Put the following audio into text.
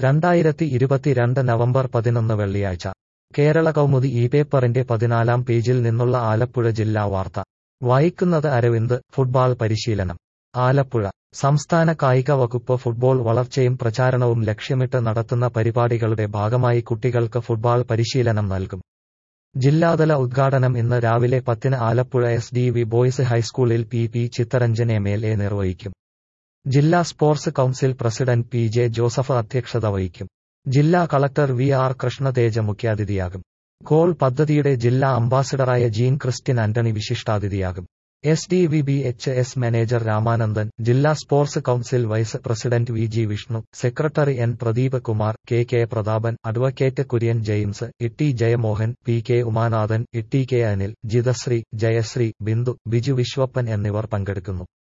രണ്ടായിരത്തി ഇരുപത്തിരണ്ട് നവംബർ പതിനൊന്ന് വെള്ളിയാഴ്ച കേരള കൗമുദി ഈ പേപ്പറിന്റെ പതിനാലാം പേജിൽ നിന്നുള്ള ആലപ്പുഴ ജില്ലാ വാർത്ത വായിക്കുന്നത് അരവിന്ദ് ഫുട്ബാൾ പരിശീലനം ആലപ്പുഴ സംസ്ഥാന കായിക വകുപ്പ് ഫുട്ബോൾ വളർച്ചയും പ്രചാരണവും ലക്ഷ്യമിട്ട് നടത്തുന്ന പരിപാടികളുടെ ഭാഗമായി കുട്ടികൾക്ക് ഫുട്ബാൾ പരിശീലനം നൽകും ജില്ലാതല ഉദ്ഘാടനം ഇന്ന് രാവിലെ പത്തിന് Alappuzha S D V boys ഹൈസ്കൂളിൽ P P Chitharanjan M L A നിർവഹിക്കും ജില്ലാ sports council president P J Joseph അധ്യക്ഷത വഹിക്കും ജില്ലാ കളക്ടർ വി ആർ കൃഷ്ണതേജ മുഖ്യാതിഥിയാകും ഗോൾ പദ്ധതിയുടെ ജില്ലാ അംബാസിഡറായ ജീൻ ക്രിസ്ത്യൻ ആന്റണി വിശിഷ്ടാതിഥിയാകും S D V B H S manager Ramanandan ജില്ലാ sports council vice president V G Vishnu secretary N Pradeep Kumar K K Prathapan advocate Kurian James Itty Jayamohan P K Umanathan Itty K Anil Jithasree Jayasree Bindu Biju Viswappan എന്നിവർ പങ്കെടുക്കുന്നു